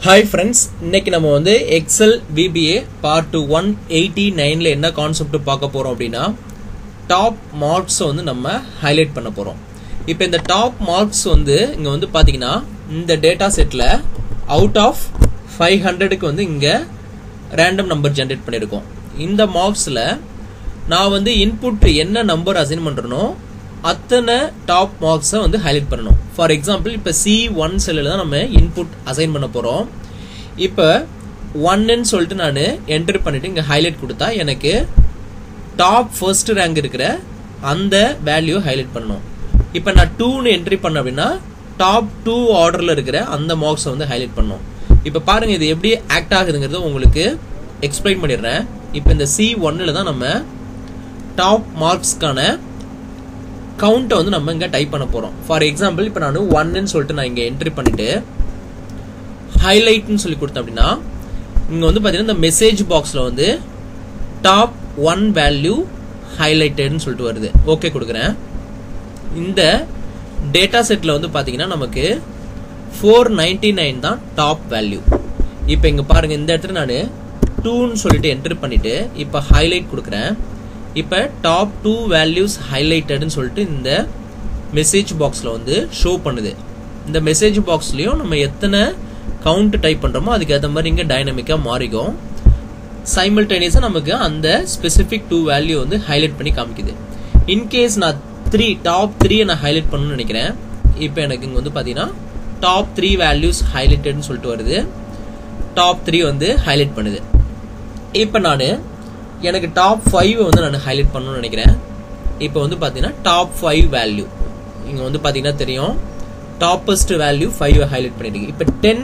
hi friends இன்னைக்கு நம்ம வந்து Excel VBA part one eighty நைனில் என்ன கான்செப்ட் பார்க்க போகிறோம் அப்படின்னா டாப் மார்க்ஸை வந்து நம்ம ஹைலைட் பண்ண போகிறோம் இப்போ இந்த டாப் மார்க்ஸ் வந்து இங்கே வந்து பார்த்தீங்கன்னா இந்த டேட்டா செட்டில் அவுட் ஆஃப் ஃபைவ் ஹண்ட்ரடுக்கு வந்து இங்கே ரேண்டம் நம்பர் ஜென்ரேட் பண்ணியிருக்கோம் இந்த மார்க்ஸில் நான் வந்து இன்புட் என்ன நம்பர் அசைன் பண்ணுறனோ அத்தனை டாப் மார்க்ஸை வந்து ஹைலைட் பண்ணணும் ஃபார் எக்ஸாம்பிள் இப்போ சி ஒன் செல்லில் தான் நம்ம இன்புட் அசைன் பண்ண போகிறோம் இப்போ ஒன்னுன்னு சொல்லிட்டு நான் என்டர் பண்ணிட்டு இங்கே ஹைலைட் கொடுத்தா எனக்கு டாப் ஃபர்ஸ்ட் ரேங்க் இருக்கிற அந்த வேல்யூ ஹைலைட் பண்ணணும் இப்போ நான் டூன்னு என்ட்ரி பண்ண அப்படின்னா டாப் டூ ஆர்டரில் இருக்கிற அந்த மார்க்ஸை வந்து ஹைலைட் பண்ணணும் இப்போ பாருங்க இது எப்படி ஆக்ட் ஆகுதுங்கிறத உங்களுக்கு எக்ஸ்பிளைன் பண்ணிடுறேன் இப்போ இந்த சி ஒன்னில் தான் நம்ம டாப் மார்க்ஸ்க்கான கவுண்ட்டை வந்து நம்ம இங்கே டைப் பண்ண போகிறோம் ஃபார் எக்ஸாம்பிள் இப்போ நான் ஒன்னு சொல்லிட்டு நான் இங்கே என்ட்ரி பண்ணிட்டு ஹைலைட்னு சொல்லி கொடுத்தேன் அப்படின்னா இங்கே வந்து பார்த்தீங்கன்னா இந்த மெசேஜ் பாக்ஸில் வந்து டாப் ஒன் வேல்யூ ஹைலைட்டட்னு சொல்லிட்டு வருது ஓகே கொடுக்குறேன் இந்த டேட்டா செட்டில் வந்து பார்த்தீங்கன்னா நமக்கு ஃபோர் நைன்டி நைன் தான் டாப் வேல்யூ இப்போ இங்கே பாருங்கள் இந்த இடத்துல நான் டூன்னு சொல்லிட்டு என்ட்ரு பண்ணிவிட்டு இப்போ ஹைலைட் கொடுக்குறேன் இப்போ டாப் டூ வேல்யூஸ் ஹைலைட்டட்னு சொல்லிட்டு இந்த மெசேஜ் பாக்ஸில் வந்து ஷோ பண்ணுது இந்த மெசேஜ் பாக்ஸ்லேயும் நம்ம எத்தனை கவுண்ட் டைப் பண்ணுறோமோ அதுக்கு ஏற்ற மாதிரி இங்கே டைனமிக்காக மாறிக்கும் சைமில்டேனியஸாக நமக்கு அந்த ஸ்பெசிஃபிக் டூ வேல்யூ வந்து ஹைலைட் பண்ணி காமிக்குது இன்கேஸ் நான் த்ரீ டாப் த்ரீயை நான் ஹைலைட் பண்ணணும்னு நினைக்கிறேன் இப்போ எனக்கு இங்கே வந்து பார்த்தீங்கன்னா டாப் த்ரீ வேல்யூஸ் ஹைலைட்டட்னு சொல்லிட்டு வருது டாப் த்ரீ வந்து ஹைலைட் பண்ணுது இப்போ நான் எனக்கு டாப் ஃபைவ் வந்து நான் ஹைலைட் பண்ணணும்னு நினைக்கிறேன் இப்போ வந்து பார்த்தீங்கன்னா டாப் ஃபைவ் வேல்யூ இங்கே வந்து பார்த்தீங்கன்னா தெரியும் டாப்பஸ்ட் வேல்யூ ஃபைவ் ஹைலைட் பண்ணிட்டு இப்போ டென்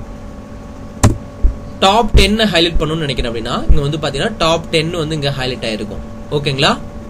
டாப் டென் ஹைலைட் பண்ணணும்னு நினைக்கிறேன் அப்படின்னா இங்கே வந்து பார்த்தீங்கன்னா டாப் டென் வந்து இங்கே ஹைலைட் ஆயிருக்கும் ஓகேங்களா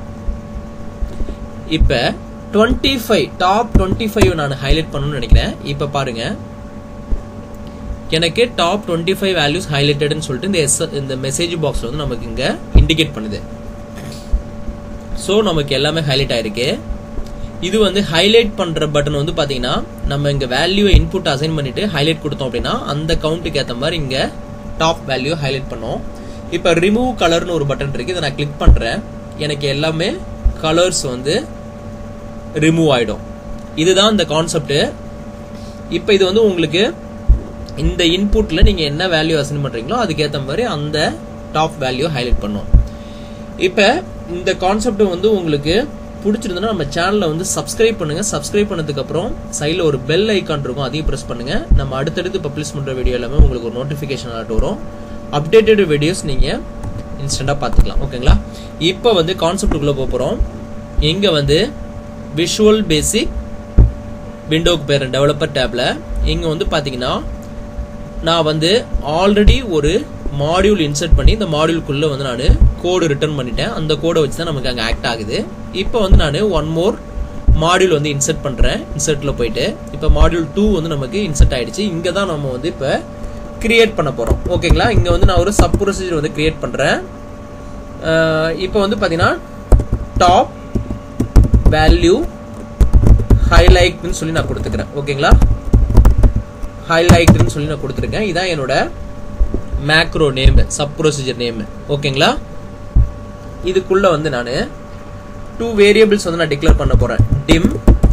இப்போ twenty five top twenty five நான் ஹைலைட் பண்ணணும்னு நினைக்கிறேன் இப்போ பாருங்க எனக்கு டாப் டுவெண்ட்டி ஃபைவ் வேல்யூஸ் ஹைலைட்டட்னு சொல்லிட்டு இந்த எஸ் இந்த மெசேஜ் பாக்ஸில் வந்து நமக்கு இங்கே இண்டிகேட் பண்ணுது ஸோ நமக்கு எல்லாமே ஹைலைட் ஆயிருக்கு இது வந்து ஹைலைட் பண்ணுற பட்டன் வந்து பார்த்தீங்கன்னா நம்ம இங்கே வேல்யூ இன்புட் அசைன் பண்ணிட்டு ஹைலைட் கொடுத்தோம் அப்படின்னா அந்த கவுண்ட்டுக்கு ஏற்ற மாதிரி இங்கே டாப் வேல்யூ ஹைலைட் பண்ணோம் இப்போ ரிமூவ் கலர்னு ஒரு பட்டன் இருக்கு இதை நான் கிளிக் பண்ணுறேன் எனக்கு எல்லாமே கலர்ஸ் வந்து ரிமூவ் ஆகிடும் இதுதான் இந்த கான்செப்ட் இப்போ இது வந்து உங்களுக்கு இந்த இன்புட்ல நீங்க என்ன வேல்யூ அசைன் பண்றீங்களோ அதுக்கேற்ற மாதிரி அந்த டாப் வேல்யூ ஹைலைட் பண்ணும் இப்போ இந்த கான்செப்ட் வந்து உங்களுக்கு பிடிச்சிருந்தனா நம்ம சேனலை வந்து சப்ஸ்கிரைப் பண்ணுங்க சப்ஸ்கிரைப் பண்ணதுக்கு அப்புறம் சைடில் ஒரு பெல் ஐக்கான் இருக்கும் அதையும் ப்ரெஸ் பண்ணுங்க நம்ம அடுத்தடுத்து பப்ளிஷ் பண்ற வீடியோ எல்லாமே உங்களுக்கு ஒரு நோட்டிஃபிகேஷன் ஆகிட்டு வரும் அப்டேட்டட் வீடியோஸ் நீங்க இன்ஸ்டண்டா பார்த்துக்கலாம் ஓகேங்களா இப்போ வந்து கான்செப்டுக்குள்ள போக போறோம் இங்க வந்து விஷுவல் பேசிக் விண்டோக்கு பேர் டெவலப்பர் டேப்ல இங்க வந்து பாத்தீங்கன்னா நான் வந்து ஆல்ரெடி ஒரு மாடியூல் இன்சர்ட் பண்ணி இந்த மாடியூல்குள்ள வந்து நான் கோடு ரிட்டர்ன் பண்ணிட்டேன் அந்த கோடை வச்சு தான் நமக்கு அங்கே ஆக்ட் ஆகுது இப்போ வந்து நான் ஒன் மோர் மாடியூல் வந்து இன்சர்ட் பண்ணுறேன் இன்சர்ட்டில் போயிட்டு இப்போ மாடியூல் டூ வந்து நமக்கு இன்சர்ட் ஆயிடுச்சு இங்கே தான் நம்ம வந்து இப்போ கிரியேட் பண்ண போகிறோம் ஓகேங்களா இங்கே வந்து நான் ஒரு சப் ப்ரொசீஜர் வந்து கிரியேட் பண்ணுறேன் இப்போ வந்து பார்த்தீங்கன்னா டாப் வேல்யூ ஹைலைட்னு சொல்லி நான் கொடுத்துக்கிறேன் ஓகேங்களா ஹைலைட்னு சொல்லி நான் கொடுத்துருக்கேன் இதான் என்னோட macro name sub procedure name ஓகேங்களா இதுக்குள்ள வந்து நான் டூ வேரியபிள்ஸ் வந்து நான் டிக்ளேர் பண்ண போறேன் dim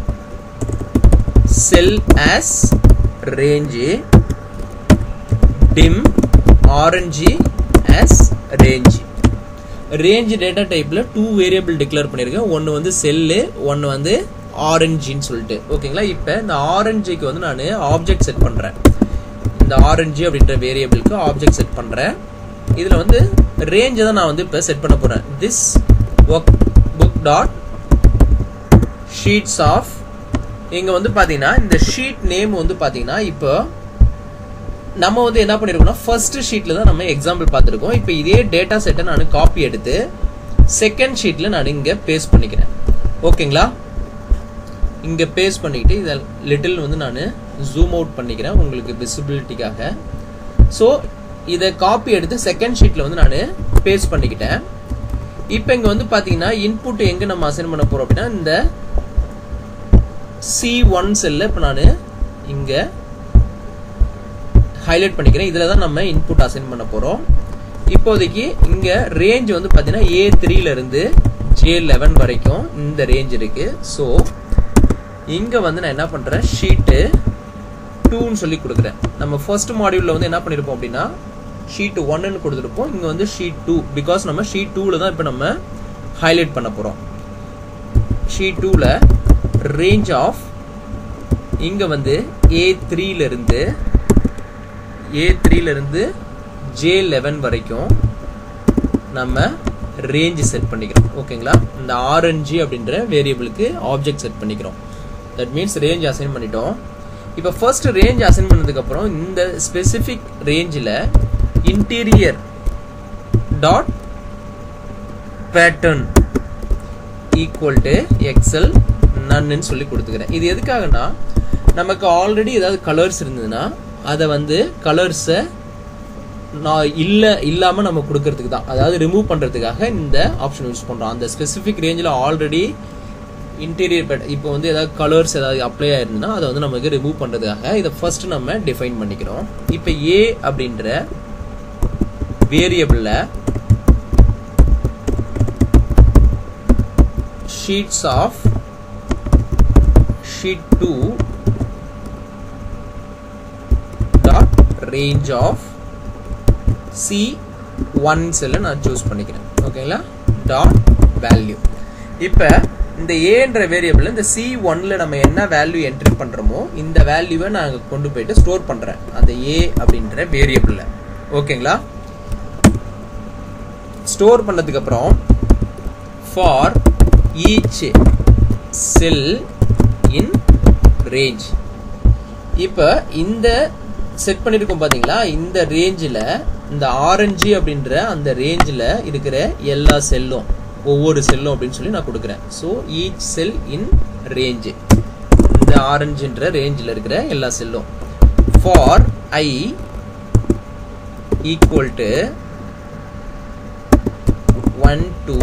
cell as range dim orange as range range data டைப்ல டூ வேரியபிள் டிக்ளேர் பண்ணியிருக்கேன் ஒன்று வந்து செல்லு ஒன்று வந்து ஆரஞ்சின்னு சொல்லிட்டு ஓகேங்களா இப்போ இந்த ஆரஞ்சுக்கு வந்து நான் ஆப்ஜெக்ட் செட் பண்ணுறேன் இந்த ஆரஞ்சு அப்படின்ற வேரியபிளுக்கு ஆப்ஜெக்ட் செட் பண்ணுறேன் இதில் வந்து ரேஞ்சை தான் நான் வந்து இப்போ செட் பண்ண போகிறேன் this workbook dot sheets of இங்கே வந்து பார்த்தீங்கன்னா இந்த ஷீட் நேம் வந்து பார்த்தீங்கன்னா இப்போ நம்ம வந்து என்ன பண்ணிருக்கோம்னா ஃபர்ஸ்ட் ஷீட்ல தான் நம்ம எக்ஸாம்பிள் பார்த்துருக்கோம் இப்போ இதே டேட்டா செட்டை நான் காப்பி எடுத்து செகண்ட் ஷீட்ல நான் இங்கே பேஸ்ட் பண்ணிக்கிறேன் ஓகேங்களா இங்கே பேஸ்ட் பண்ணிக்கிட்டு இதை லிட்டில் வந்து நான் ஜூம் அவுட் பண்ணிக்கிறேன் உங்களுக்கு விசிபிலிட்டிக்காக ஸோ இதை காப்பி எடுத்து செகண்ட் ஷீட்டில் வந்து நான் பேஸ்ட் பண்ணிக்கிட்டேன் இப்போ இங்கே வந்து பார்த்தீங்கன்னா இன்புட் எங்கே நம்ம அசைன் பண்ண போகிறோம் அப்படின்னா இந்த சி ஒன் செல்ல இப்போ நான் இங்கே ஹைலைட் பண்ணிக்கிறேன் இதில் தான் நம்ம இன்புட் அசைன் பண்ண போகிறோம் இப்போதைக்கு இங்கே ரேஞ்ச் வந்து பார்த்தீங்கன்னா ஏ த்ரீலேருந்து ஜே லெவன் வரைக்கும் இந்த ரேஞ்ச் இருக்கு ஸோ இங்கே வந்து நான் என்ன பண்ணுறேன் ஷீட்டு டூன்னு சொல்லி கொடுக்குறேன் நம்ம ஃபர்ஸ்ட் மாடியூலில் வந்து என்ன பண்ணியிருப்போம் அப்படின்னா ஷீட் ஒன்னு கொடுத்துருப்போம் இங்கே வந்து ஷீட் டூ பிகாஸ் நம்ம ஷீட் டூவில் தான் இப்போ நம்ம ஹைலைட் பண்ண போகிறோம் ஷீட் டூவில் ரேஞ்ச் ஆஃப் இங்கே வந்து ஏ த்ரீலேருந்து ஏ த்ரீலேருந்து ஜே லெவன் வரைக்கும் நம்ம ரேஞ்ச் செட் பண்ணிக்கிறோம் ஓகேங்களா இந்த ஆர்என்ஜி அப்படின்ற வேரியபிளுக்கு ஆப்ஜெக்ட் செட் பண்ணிக்கிறோம் தட் மீன்ஸ் ரேஞ்ச் அசைன் பண்ணிட்டோம் இப்போ ஃபர்ஸ்ட் ரேஞ்ச் அசைன் பண்ணதுக்கப்புறம் இந்த ஸ்பெசிஃபிக் ரேஞ்சில் interior dot pattern equal to Excel none சொல்லி கொடுத்துக்கிறேன் இது எதுக்காகனா நமக்கு ஆல்ரெடி ஏதாவது கலர்ஸ் இருந்ததுன்னா அதை வந்து கலர்ஸை நான் இல்லை இல்லாமல் நம்ம கொடுக்கறதுக்கு தான் அதாவது ரிமூவ் பண்ணுறதுக்காக இந்த ஆப்ஷன் யூஸ் பண்ணுறோம் அந்த ஸ்பெசிஃபிக் ரேஞ்சில் ஆல்ரெடி இன்டீரியர் பேட் இப்போ வந்து ஏதாவது கலர்ஸ் ஏதாவது அப்ளை ஆயிருந்ததுன்னா அதை வந்து நமக்கு ரிமூவ் பண்ணுறதுக்காக இதை ஃபர்ஸ்ட் நம்ம டிஃபைன் பண்ணிக்கிறோம் இப்போ ஏ அப்படின்ற வேரியபிளில் sheets of sheet two dot range of C one செல்லை நான் சூஸ் பண்ணிக்கிறேன் ஓகேங்களா டாட் வேல்யூ இப்போ இந்த ஏன்ற வேரியபிள் இந்த சி ஒன்ல நம்ம என்ன வேல்யூ என்ட்ரி பண்றோமோ இந்த வேல்யூவை நான் கொண்டு போயிட்டு ஸ்டோர் பண்றேன் அந்த ஏ அப்படின்ற வேரியபிள்ல ஓகேங்களா ஸ்டோர் பண்ணதுக்கு அப்புறம் for each cell in range இப்போ இந்த செட் பண்ணியிருக்கோம் பார்த்தீங்களா இந்த ரேஞ்சில் இந்த ஆரஞ்சு அப்படின்ற அந்த ரேஞ்சில் இருக்கிற எல்லா செல்லும் ஒவ்வொரு செல்லும் அப்படின்னு சொல்லி நான் கொடுக்குறேன் so each cell in range இந்த ஆரஞ்சுன்ற ரேஞ்சில் இருக்கிற எல்லா செல்லும் for I equal to one to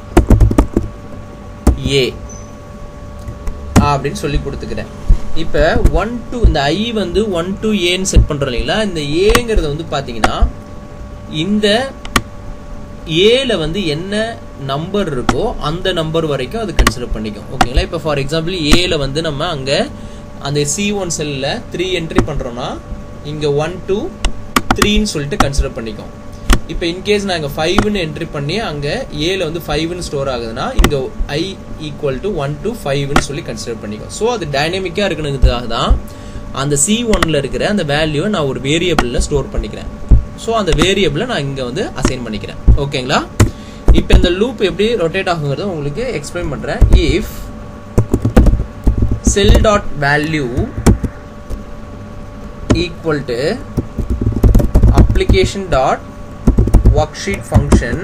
A அப்படின்னு சொல்லி கொடுத்துக்கிறேன் இப்போ ஒன் டூ இந்த ஐ வந்து ஒன் டூ ஏன்னு செட் பண்ணுறோம் இல்லைங்களா இந்த ஏங்கிறது வந்து பார்த்தீங்கன்னா இந்த ஏல வந்து என்ன நம்பர் இருக்கோ அந்த நம்பர் வரைக்கும் அது கன்சிடர் பண்ணிக்கும் ஓகேங்களா இப்போ ஃபார் எக்ஸாம்பிள் ஏல வந்து நம்ம அங்கே அந்த சி ஒன் செல்லில் த்ரீ என்ட்ரி பண்ணுறோன்னா இங்கே ஒன் டூ த்ரீன்னு சொல்லிட்டு கன்சிடர் பண்ணிக்கும் இப்போ இன்கேஸ் நான் இங்கே ஃபைவ்னு என்ட்ரி பண்ணி அங்கே ஏல வந்து ஃபைவ்னு ஸ்டோர் ஆகுதுன்னா இங்கே I equal to one to ஃபைவ்னு சொல்லி கன்சிடர் பண்ணிக்கும் ஸோ அது டைனமிக்காக இருக்கணுங்கிறதுக்காக தான் அந்த சி ஒன்ல இருக்கிற அந்த வேல்யூவை நான் ஒரு வேரியபிளில் ஸ்டோர் பண்ணிக்கிறேன் ஸோ அந்த வேரியபிளை நான் இங்கே வந்து அசைன் பண்ணிக்கிறேன் ஓகேங்களா இப்போ இந்த லூப் எப்படி ரொட்டேட் ஆகுங்கிறத உங்களுக்கு எக்ஸ்பிளைன் பண்ணுறேன் if cell dot value equal to application dot worksheet function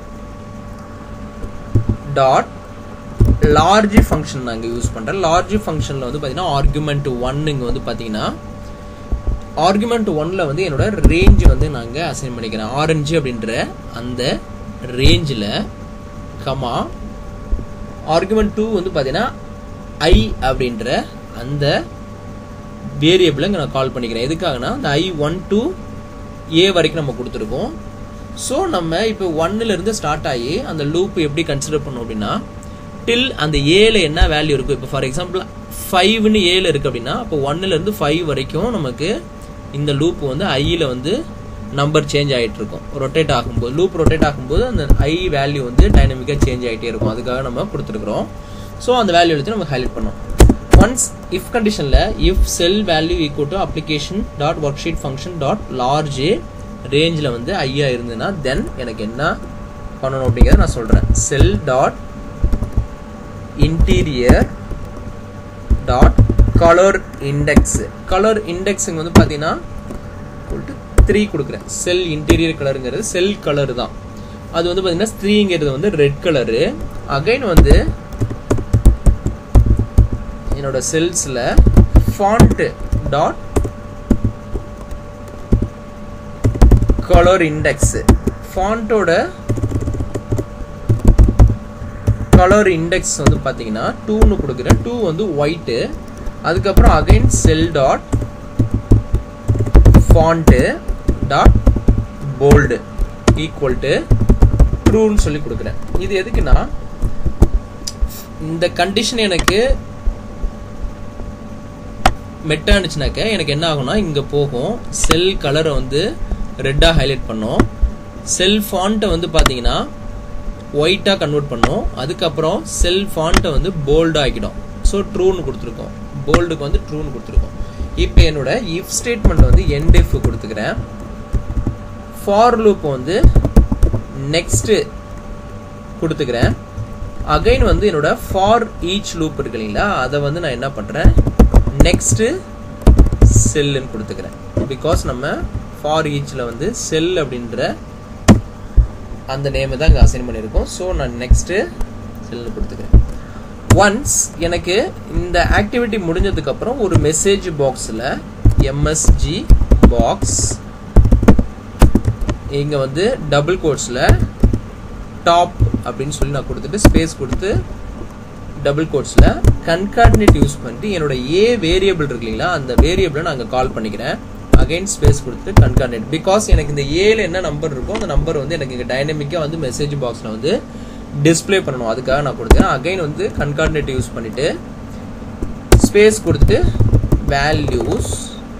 dot large function நான் இங்கே யூஸ் பண்ணுறேன் லார்ஜ் ஃபங்க்ஷனில் வந்து பார்த்தீங்கன்னா ஆர்குமெண்ட் ஒன் இங்கே வந்து பார்த்தீங்கன்னா ஆர்குமெண்ட் ஒன்ல வந்து என்னோட ரேஞ்ச் வந்து நாங்கள் அசைன் பண்ணிக்கிறேன் ஆரஞ்சு அப்படின்ற அந்த ரேஞ்சில் கமா ஆர்குமெண்ட் டூ வந்து பார்த்தீங்கன்னா ஐ அப்படின்ற அந்த வேரியபிளை இங்கே நான் கால் பண்ணிக்கிறேன் எதுக்காகனா அந்த ஐ ஒன் டூ ஏ வரைக்கும் நம்ம கொடுத்துருக்கோம் ஸோ நம்ம இப்போ ஒன்னுலேருந்து ஸ்டார்ட் ஆகி அந்த லூப் எப்படி கன்சிடர் பண்ணோம் அப்படின்னா டில் அந்த ஏல என்ன வேல்யூ இருக்கும் இப்போ ஃபார் எக்ஸாம்பிள் ஃபைவ்னு ஏல இருக்கு அப்படின்னா அப்போ ஒன்னுலேருந்து ஃபைவ் வரைக்கும் நமக்கு இந்த லூப் வந்து ஐயில் வந்து நம்பர் சேஞ்ச் ஆகிட்டு இருக்கும் ரொட்டேட் ஆகும்போது லூப் ரொட்டேட் ஆகும்போது அந்த ஐ வேல்யூ வந்து டைனமிக்காக சேஞ்ச் ஆகிட்டே இருக்கும் அதுக்காக நம்ம கொடுத்துருக்குறோம் ஸோ அந்த வேல்யூ எடுத்து நம்ம ஹைலைட் பண்ணோம் ஒன்ஸ் இஃப் கண்டிஷனில் if cell value equal to application dot worksheet function dot large ரேஞ்சில் வந்து ஐயா இருந்ததுன்னா தென் எனக்கு என்ன பண்ணணும் அப்படிங்கிறத நான் சொல்கிறேன் cell dot interior dot colour index colour இண்டெக்ஸுங்க வந்து பார்த்தீங்கன்னா த்ரீ கொடுக்குறேன் செல் இன்டீரியர் கலருங்கிறது செல் கலர் தான் அது வந்து பார்த்தீங்கன்னா த்ரீங்கிறது வந்து ரெட் கலரு அகைன் வந்து என்னோட செல்ஸில் ஃபாண்ட் டாட் கலர் இண்டெக்ஸ் ஃபாண்ட்டோட கலர் இண்டெக்ஸ் வந்து பார்த்தீங்கன்னா டூன்னு கொடுக்குறேன் டூ வந்து ஒயிட்டு அதுக்கப்புறம் again cell dot font dot bold equal to ட்ரூன்னு சொல்லி கொடுக்குறேன் இது எதுக்குன்னா இந்த கண்டிஷன் எனக்கு மெட் ஆனிச்சுனாக்க எனக்கு என்ன ஆகும்னா இங்கே போகும் செல் கலரை வந்து ரெட்டாக ஹைலைட் பண்ணும் செல் ஃபாண்ட்டை வந்து பார்த்தீங்கன்னா ஒயிட்டாக கன்வெர்ட் பண்ணும் அதுக்கப்புறம் செல் ஃபாண்ட்டை வந்து போல்டு ஆக்கிடும் ஸோ ட்ரூன்னு கொடுத்துருக்கோம் போல்டுக்கு வந்து ட்ரூன்னு கொடுத்துருக்கோம் இப்போ என்னோட இஃப் ஸ்டேட்மெண்ட் வந்து எண்ட் இஃப் கொடுத்துக்கிறேன் ஃபார் லூப் வந்து நெக்ஸ்ட் கொடுத்துக்கிறேன் அகைன் வந்து என்னோட ஃபார் ஈச் லூப் இருக்கு இல்லைங்களா அதை வந்து நான் என்ன பண்ணுறேன் நெக்ஸ்ட் செல்லுன்னு கொடுத்துக்கிறேன் பிகாஸ் நம்ம ஃபார் ஈச்சில் வந்து செல் அப்படின்ற அந்த நேமை தான் இங்கே அசைன் பண்ணியிருக்கோம் ஸோ நான் நெக்ஸ்ட்டு செல்னு கொடுத்துக்கிறேன் ஒன்ஸ் எனக்கு இந்த ஆக்டிவிட்டி முடிஞ்சதுக்கப்புறம் ஒரு மெசேஜ் பாக்ஸில் எம்எஸ்ஜி பாக்ஸ் இங்கே வந்து டபுள் கோட்ஸில் டாப் அப்படின்னு சொல்லி நான் கொடுத்துட்டு ஸ்பேஸ் கொடுத்து டபுள் கோட்ஸில் கன்கார்டினேட் யூஸ் பண்ணிட்டு என்னோட ஏ வேரியபிள் இருக்கு இல்லைங்களா அந்த வேரியபிளை நான் அங்கே கால் பண்ணிக்கிறேன் அகைன் ஸ்பேஸ் கொடுத்துட்டு கன்கார்டினேட் பிகாஸ் எனக்கு இந்த ஏல என்ன நம்பர் இருக்கோ அந்த நம்பர் வந்து எனக்கு இங்கே டைனமிக்காக வந்து மெசேஜ் பாக்ஸில் வந்து டிஸ்பிளே பண்ணணும் அதுக்காக நான் கொடுத்தேன் அகைன் வந்து கன்கார்டினேட் யூஸ் பண்ணிட்டு ஸ்பேஸ் கொடுத்துட்டு வேல்யூஸ்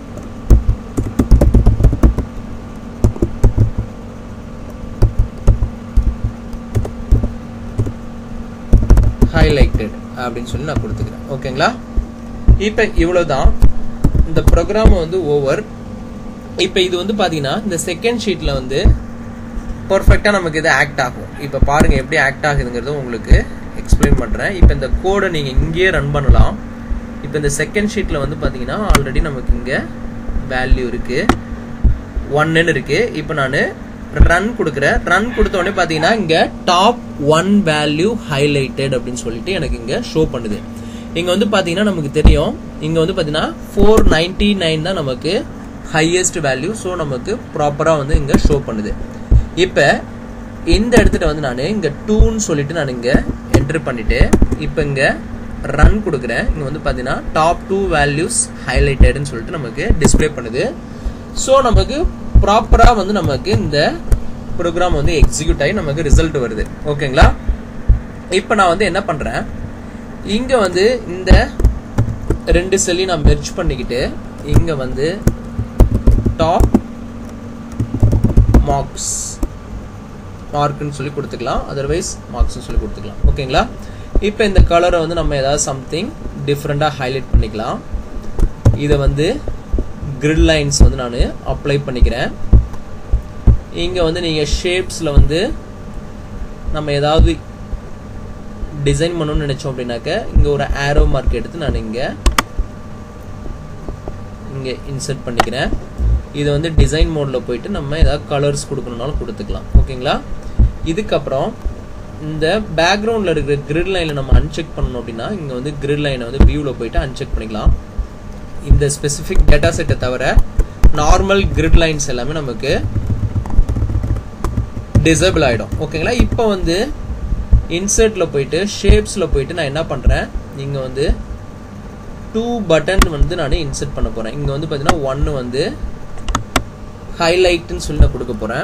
ஹைலைட்டட் அப்படின்னு சொல்லி நான் கொடுத்துக்கிறேன் ஓகேங்களா இப்போ இவ்வளோதான் இந்த ப்ரோக்ராம் வந்து ஓவர் இப்போ இது வந்து பார்த்தீங்கன்னா இந்த செகண்ட் ஷீட்டில் வந்து பர்ஃபெக்டாக நமக்கு இது ஆக்ட் ஆகும் இப்போ பாருங்கள் எப்படி ஆக்ட் ஆகுதுங்கிறத உங்களுக்கு எக்ஸ்பிளைன் பண்ணுறேன் இப்போ இந்த கோடை நீங்கள் இங்கேயே ரன் பண்ணலாம் இப்போ இந்த செகண்ட் ஷீட்டில் வந்து பார்த்தீங்கன்னா ஆல்ரெடி நமக்கு இங்கே வேல்யூ இருக்குது ஒன்னு இருக்குது இப்போ நான் ரன் கொடுக்குறேன் ரன் கொடுத்த உடனே பார்த்தீங்கன்னா இங்கே டாப் ஒன் வேல்யூ ஹைலைட்டட் அப்படின்னு சொல்லிட்டு எனக்கு இங்கே ஷோ பண்ணுது இங்கே வந்து பார்த்தீங்கன்னா நமக்கு தெரியும் இங்கே வந்து பார்த்தீங்கன்னா ஃபோர் நைன்டி நைன் தான் நமக்கு ஹையஸ்ட் வேல்யூ ஸோ நமக்கு ப்ராப்பராக வந்து இங்கே ஷோ பண்ணுது இப்போ இந்த இடத்துல வந்து நான் இங்கே டூன்னு சொல்லிட்டு நான் இங்கே என்ட்ரு பண்ணிட்டு இப்போ இங்கே ரன் கொடுக்குறேன் இங்கே வந்து பார்த்தீங்கன்னா டாப் டூ வேல்யூஸ் ஹைலைட்டட்னு சொல்லிட்டு நமக்கு டிஸ்பிளே பண்ணுது ஸோ நமக்கு ப்ராப்பராக வந்து நமக்கு இந்த ப்ரோக்ராம் வந்து எக்ஸிக்யூட் ஆகி நமக்கு ரிசல்ட் வருது ஓகேங்களா இப்போ நான் வந்து என்ன பண்ணுறேன் இங்கே வந்து இந்த ரெண்டு செல்லையும் நான் மெர்ச் பண்ணிக்கிட்டு இங்கே வந்து டாப் மார்க்ஸ் மார்க்னு சொல்லி கொடுத்துக்கலாம் அதர்வைஸ் மார்க்ஸ்னு சொல்லி கொடுத்துக்கலாம் ஓகேங்களா இப்போ இந்த கலரை வந்து நம்ம ஏதாவது சம்திங் டிஃப்ரெண்ட்டாக ஹைலைட் பண்ணிக்கலாம் இதை வந்து கிரிட் லைன்ஸ் வந்து நான் அப்ளை பண்ணிக்கிறேன் இங்கே வந்து நீங்கள் ஷேப்ஸில் வந்து நம்ம ஏதாவது டிசைன் பண்ணணும்னு நினச்சோம் அப்படின்னாக்க இங்கே ஒரு ஆரோ மார்க் எடுத்து நான் இங்கே இங்கே இன்சர்ட் பண்ணிக்கிறேன் இது வந்து டிசைன் மோடில் போயிட்டு நம்ம ஏதாவது கலர்ஸ் கொடுக்கணுனாலும் கொடுத்துக்கலாம் ஓகேங்களா இதுக்கப்புறம் இந்த பேக்ரவுண்டில் இருக்கிற கிரிட் லைனில் நம்ம அன்செக் பண்ணணும் அப்படின்னா இங்கே வந்து கிரிட் லைனை வந்து வியூவில் போயிட்டு அன்செக் பண்ணிக்கலாம் இந்த ஸ்பெசிஃபிக் டேட்டா செட்டை தவிர நார்மல் கிரிட் லைன்ஸ் எல்லாமே நமக்கு டிசபிள் ஆகிடும் ஓகேங்களா இப்போ வந்து இன்சர்ட்டில் போயிட்டு ஷேப்ஸில் போயிட்டு நான் என்ன பண்ணுறேன் இங்கே வந்து டூ பட்டன் வந்து நான் இன்சர்ட் பண்ண போகிறேன் இங்கே வந்து பார்த்தீங்கன்னா ஒன்று வந்து ஹைலைட்னு சொல்லி நான் கொடுக்க போகிறேன்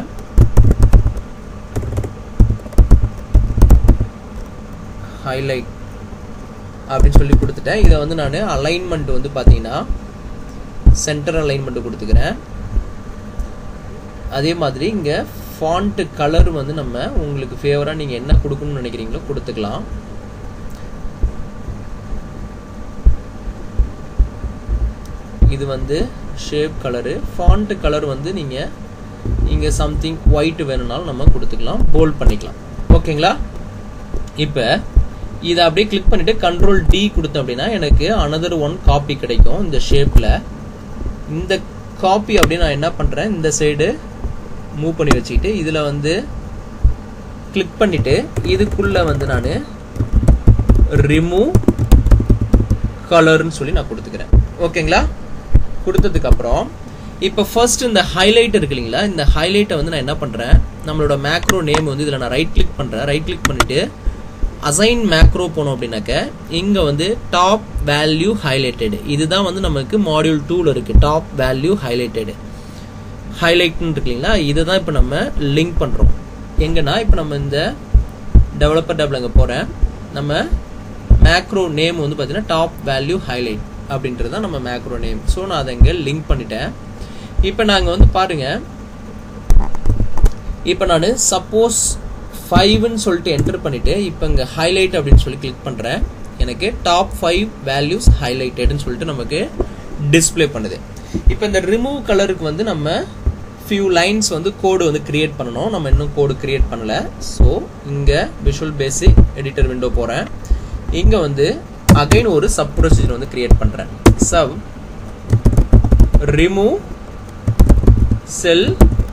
ஹைலைட் அப்படின்னு சொல்லி கொடுத்துட்டேன் இதை வந்து நான் அலைன்மெண்ட் வந்து பார்த்தீங்கன்னா சென்டர் அலைன்மெண்ட் கொடுத்துக்கிறேன் அதே மாதிரி இங்கே ஃபாண்ட் கலர் வந்து நம்ம உங்களுக்கு ஃபேவராக நீங்கள் என்ன கொடுக்கணும்னு நினைக்கிறீங்களோ கொடுத்துக்கலாம் இது வந்து ஷேப் கலரு ஃபாண்ட் கலர் வந்து நீங்கள் இங்கே சம்திங் ஒயிட் வேணும்னாலும் நம்ம கொடுத்துக்கலாம் போல்ட் பண்ணிக்கலாம் ஓகேங்களா இப்போ இதை அப்படியே கிளிக் பண்ணிட்டு கண்ட்ரோல் டி கொடுத்தேன் அப்படின்னா எனக்கு அனதர் ஒன் காப்பி கிடைக்கும் இந்த ஷேப்பில் இந்த காப்பி அப்படி நான் என்ன பண்ணுறேன் இந்த சைடு மூவ் பண்ணி வச்சுக்கிட்டு இதில் வந்து கிளிக் பண்ணிட்டு இதுக்குள்ளே வந்து நான் ரிமூவ் கலர்னு சொல்லி நான் கொடுத்துக்கிறேன் ஓகேங்களா கொடுத்ததுக்கப்புறம் இப்போ ஃபர்ஸ்ட் இந்த ஹைலைட் இருக்கு இல்லைங்களா இந்த ஹைலைட்டை வந்து நான் என்ன பண்ணுறேன் நம்மளோட மேக்ரோ நேம் வந்து இதில் நான் ரைட் கிளிக் பண்ணுறேன் ரைட் கிளிக் பண்ணிவிட்டு அசைன் மேக்ரோ போனோம் அப்படின்னாக்க இங்கே வந்து டாப் வேல்யூ ஹைலைட்டடு இதுதான் வந்து நமக்கு மாடியூல் டூவில் இருக்குது டாப் வேல்யூ ஹைலைட்டடு ஹைலைட்னு இருக்கு இல்லைங்களா இதை தான் இப்போ நம்ம லிங்க் பண்ணுறோம் எங்கன்னா இப்போ நம்ம இந்த டெவலப்பர் டேப்ல அங்கே போகிறேன் நம்ம மேக்ரோ நேம் வந்து பார்த்தீங்கன்னா டாப் வேல்யூ ஹைலைட் அப்படின்றது தான் நம்ம மேக்ரோ நேம் ஸோ நான் அதை இங்கே லிங்க் பண்ணிட்டேன் இப்போ நாங்கள் வந்து பாருங்க இப்போ நான் சப்போஸ் ஃபைவ்னு சொல்லிட்டு என்டர் பண்ணிட்டு இப்போ இங்கே ஹைலைட் அப்படின்னு சொல்லி கிளிக் பண்ணுறேன் எனக்கு டாப் ஃபைவ் வேல்யூஸ் ஹைலைட்டட்னு சொல்லிட்டு நமக்கு டிஸ்ப்ளே பண்ணுது இப்போ இந்த ரிமூவ் கலருக்கு வந்து நம்ம ஃபியூ லைன்ஸ் வந்து கோடு வந்து கிரியேட் பண்ணணும் நம்ம இன்னும் கோடு கிரியேட் பண்ணல ஸோ இங்கே விஷுவல் பேசிக் எடிட்டர் விண்டோ போகிறேன் இங்கே வந்து அகைன் ஒரு சப் ப்ரொசீஜர் வந்து கிரியேட் பண்ணுறேன் சப் ரிமூவ் செல்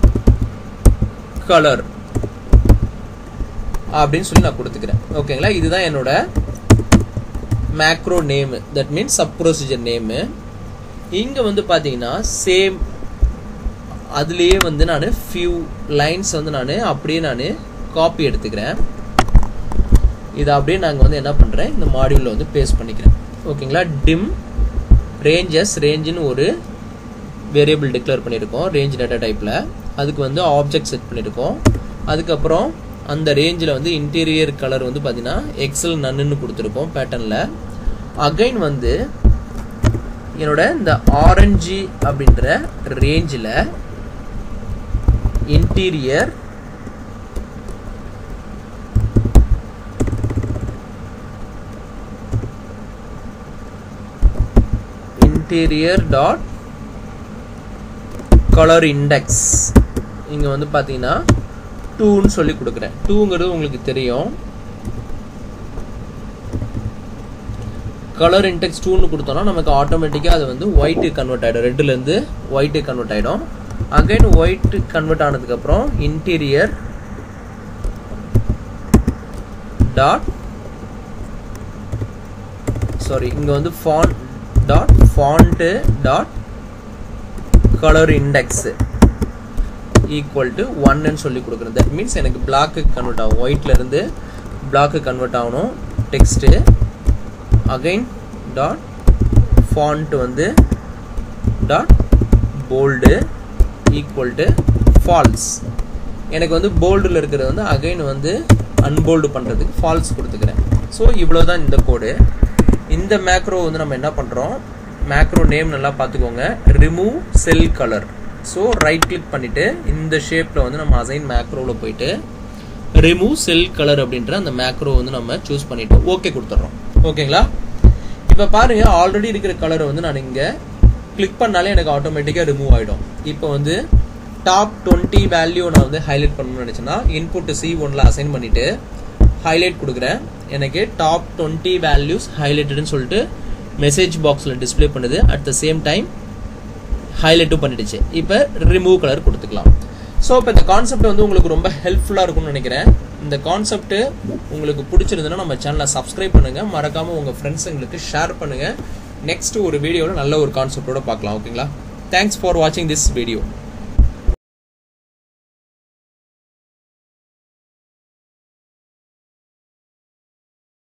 கலர் அப்படின்னு சொல்லி நான் கொடுத்துக்கிறேன் ஓகேங்களா இதுதான் என்னோட macro name that means sub procedure name இங்கே வந்து பார்த்தீங்கன்னா சேம் அதுலேயே வந்து நான் ஃபியூ லைன்ஸ் வந்து நான் அப்படியே நான் காப்பி எடுத்துக்கிறேன் இதை அப்படியே நாங்கள் வந்து என்ன பண்ணுறேன் இந்த மாடியூலில் வந்து பேஸ்ட் பண்ணிக்கிறேன் ஓகேங்களா டிம் ரேஞ்சஸ் ரேஞ்சுன்னு ஒரு வேரியபிள் டிக்ளேர் பண்ணியிருக்கோம் ரேஞ்ச் டேட்டா டைப்பில் அதுக்கு வந்து ஆப்ஜெக்ட் செட் பண்ணியிருக்கோம் அதுக்கப்புறம் அந்த ரேஞ்சில் வந்து இன்டீரியர் கலர் வந்து பார்த்தீங்கன்னா எக்ஸல் நன்னு கொடுத்துருக்கோம் பேட்டர்னில் அகைன் வந்து என்னோட இந்த ஆரஞ்சு அப்படின்ற ரேஞ்சில் interior interior dot colour index இங்கே வந்து பார்த்தீங்கன்னா டூன்னு சொல்லி கொடுக்குறேன் டூங்கிறது உங்களுக்கு தெரியும் கலர் இன்டெக்ஸ் டூன்னு கொடுத்தோம்னா நமக்கு ஆட்டோமேட்டிக்காக அது வந்து ஒயிட்டு கன்வெர்ட் ஆகிடும் ரெட்டுலேருந்து ஒயிட்டு கன்வெர்ட் ஆகிடும் அகைன் ஒயிட் கன்வெர்ட் ஆனதுக்கப்புறம் இன்டீரியர் டாட் சாரி இங்கே வந்து font dot font dot colour index equal to ஒன்னு சொல்லி கொடுக்குறேன் தட் மீன்ஸ் எனக்கு பிளாக்கு கன்வெர்ட் ஆகும் ஒயிட்ல இருந்து பிளாக்கு கன்வெர்ட் ஆகணும் டெக்ஸ்ட்டு அகைன் டாட் ஃபாண்ட் வந்து dot bold equal to false எனக்கு வந்து போல்டில் இருக்கிறது வந்து அகைன் வந்து அன்போல்டு பண்ணுறதுக்கு ஃபால்ஸ் கொடுத்துக்கிறேன் ஸோ இவ்வளோ தான் இந்த கோடு இந்த மேக்ரோ வந்து நம்ம என்ன பண்ணுறோம் மேக்ரோ நேம் நல்லா பார்த்துக்கோங்க remove cell colour so right click பண்ணிவிட்டு இந்த ஷேப்பில் வந்து நம்ம அசைன் மேக்ரோவில் போயிட்டு ரிமூவ் செல் கலர் அப்படின்ற அந்த மேக்ரோ வந்து நம்ம சூஸ் பண்ணிட்டு ஓகே கொடுத்துட்றோம் ஓகேங்களா இப்போ பாருங்க ஆல்ரெடி இருக்கிற கலரை வந்து நான் இங்கே கிளிக் பண்ணாலே எனக்கு ஆட்டோமேட்டிக்காக ரிமூவ் ஆகிடும் இப்போ வந்து டாப் டுவெண்ட்டி வேல்யூ நான் வந்து ஹைலைட் பண்ணணும்னு நினச்சேன்னா இன்புட் சி ஒன்ல அசைன் பண்ணிட்டு ஹைலைட் கொடுக்குறேன் எனக்கு டாப் டுவெண்ட்டி வேல்யூஸ் ஹைலைட்டட்னு சொல்லிட்டு மெசேஜ் பாக்ஸில் டிஸ்பிளே பண்ணுது அட் த சேம் டைம் ஹைலைட்டும் பண்ணிடுச்சு இப்போ ரிமூவ் கலர் கொடுத்துக்கலாம் ஸோ இப்போ இந்த கான்செப்ட் வந்து உங்களுக்கு ரொம்ப ஹெல்ப்ஃபுல்லாக இருக்கும்னு நினைக்கிறேன் இந்த கான்செப்ட் உங்களுக்கு பிடிச்சிருந்ததுன்னா நம்ம சேனலை சப்ஸ்கிரைப் பண்ணுங்க மறக்காம உங்க ஃப்ரெண்ட்ஸுங்களுக்கு ஷேர் பண்ணுங்க நெக்ஸ்ட் ஒரு வீடியோவில் நல்ல ஒரு கான்செப்டோட பார்க்கலாம் ஓகேங்களா தேங்க்ஸ் ஃபார் வாட்சிங் திஸ் வீடியோ